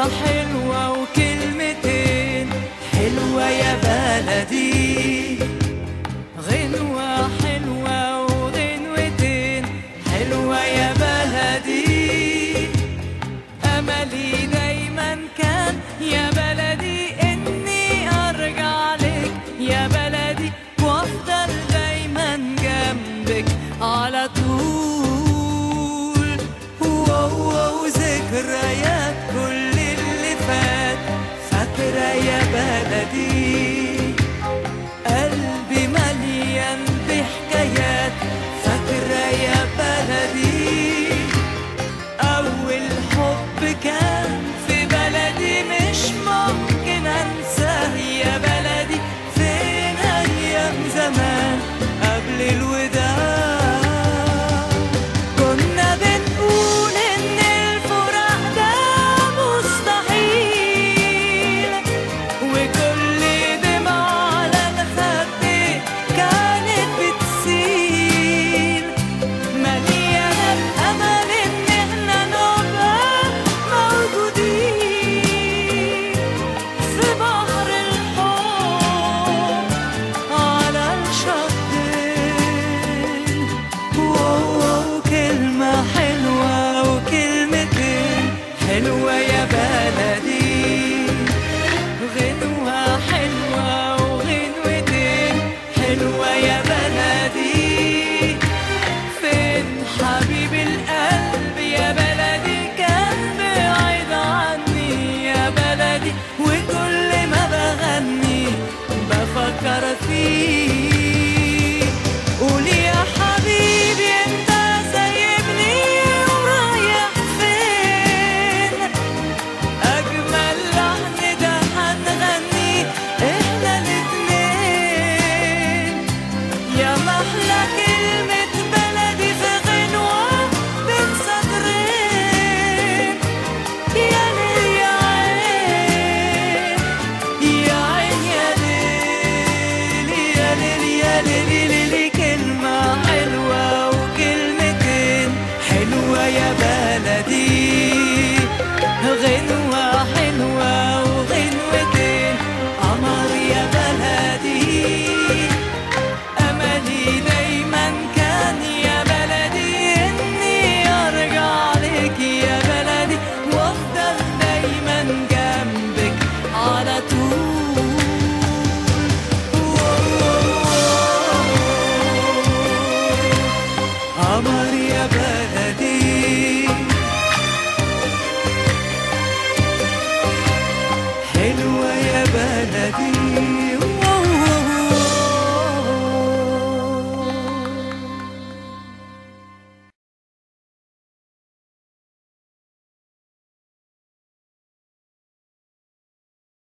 حلوة وكلمتين حلوة يا بلدي غنوة حلوة وغنوتين حلوة يا بلدي أملي دايما كان يا بلدي إني أرجع لك يا بلدي وأفضل دايما جنبك على طول واو واو ذكريات كل اللي فات فاكرة يا بلدي قلبي مليان بحكايات فاكرة يا بلدي أول حب كان في بلدي مش ممكن أنساه يا بلدي فين أيام زمان قبل الوداع كنا بنقول إن الفراق ده مستحيل وكل دمعة على الخد كانت بتسيل مليانة بأمل إن إحنا نبقى موجودين في بحر الحب على الشطين واو واو كلمة حلوة وكلمتين حلوة يا بلدي غنوة حلوة وغنوتين حلوة يا بلدي فين حبيب القلب يا بلدي كان بعيد عني يا بلدي وكل ما بغني بفكر فيه قول يا حبيبي انت سايبني ورايح فين أجمل لحن ده هنغني إحنا الاتنين يا محلى كلمة بلدي في غنوة بين سطرين يا ليل يا عين يا عين يا ليل يا ليل يا ليل ليل كلمة حلوة وكلمتين حلوة يا بلدي غنوة حلوة وغنوتين قمر يا بلدي أملي دايما كان يا بلدي إني أرجع لك يا بلدي وأفضل دايما جنبك على طول قمر يا بلدي حلوة يا بلدي